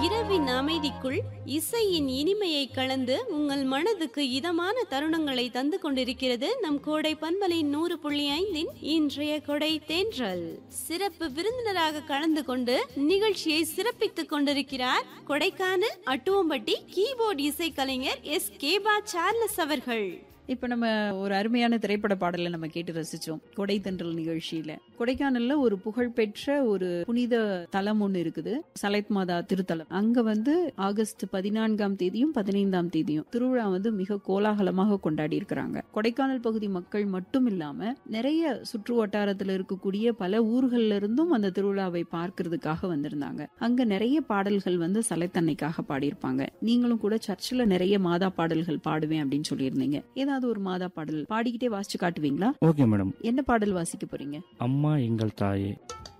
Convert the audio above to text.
இரவின் அமைதிக்குள் இசையின் இனிமையை கலந்து உங்கள் மனதுக்கு இதமான தருணங்களை தந்து கொண்டிருக்கிறது நம் கோடை பண்பலை நூறு புள்ளி ஐந்தின் இன்றைய கொடை தேன்றல் சிறப்பு விருந்தினராக கலந்து கொண்டு நிகழ்ச்சியை சிறப்பித்துக் கொண்டிருக்கிறார் கொடைக்கானல் அட்டுவம்பட்டி கீபோர்டு இசைக்கலைஞர் எஸ் கேபா சார்லஸ் அவர்கள் இப்ப நம்ம ஒரு அருமையான திரைப்பட பாடலை நம்ம கேட்டு ரசிச்சோம் கொடை தென்றல் நிகழ்ச்சியில கொடைக்கானல்ல ஒரு புகழ்பெற்ற ஒரு புனித தலம் ஒண்ணு இருக்குது சலைத் மாதா திருத்தலம் அங்க வந்து ஆகஸ்ட் பதினான்காம் தேதியும் பதினைந்தாம் தேதியும் திருவிழா வந்து மிக கோலாகலமாக கொண்டாடி இருக்கிறாங்க கொடைக்கானல் பகுதி மக்கள் மட்டும் இல்லாம நிறைய சுற்று வட்டாரத்துல இருக்கக்கூடிய பல ஊர்கள்ல இருந்தும் அந்த திருவிழாவை பார்க்கிறதுக்காக வந்திருந்தாங்க அங்க நிறைய பாடல்கள் வந்து சலைத்தன்னைக்காக பாடியிருப்பாங்க நீங்களும் கூட சர்ச்சில் நிறைய மாதா பாடல்கள் பாடுவேன் அப்படின்னு சொல்லியிருந்தீங்க ஏதாவது ஒரு மாதா பாடல் பாடிக்கிட்டே வாசிச்சு காட்டுவீங்களா ஓகே மேடம் என்ன பாடல் வாசிக்க போறீங்க அம்மா எங்கள் தாயே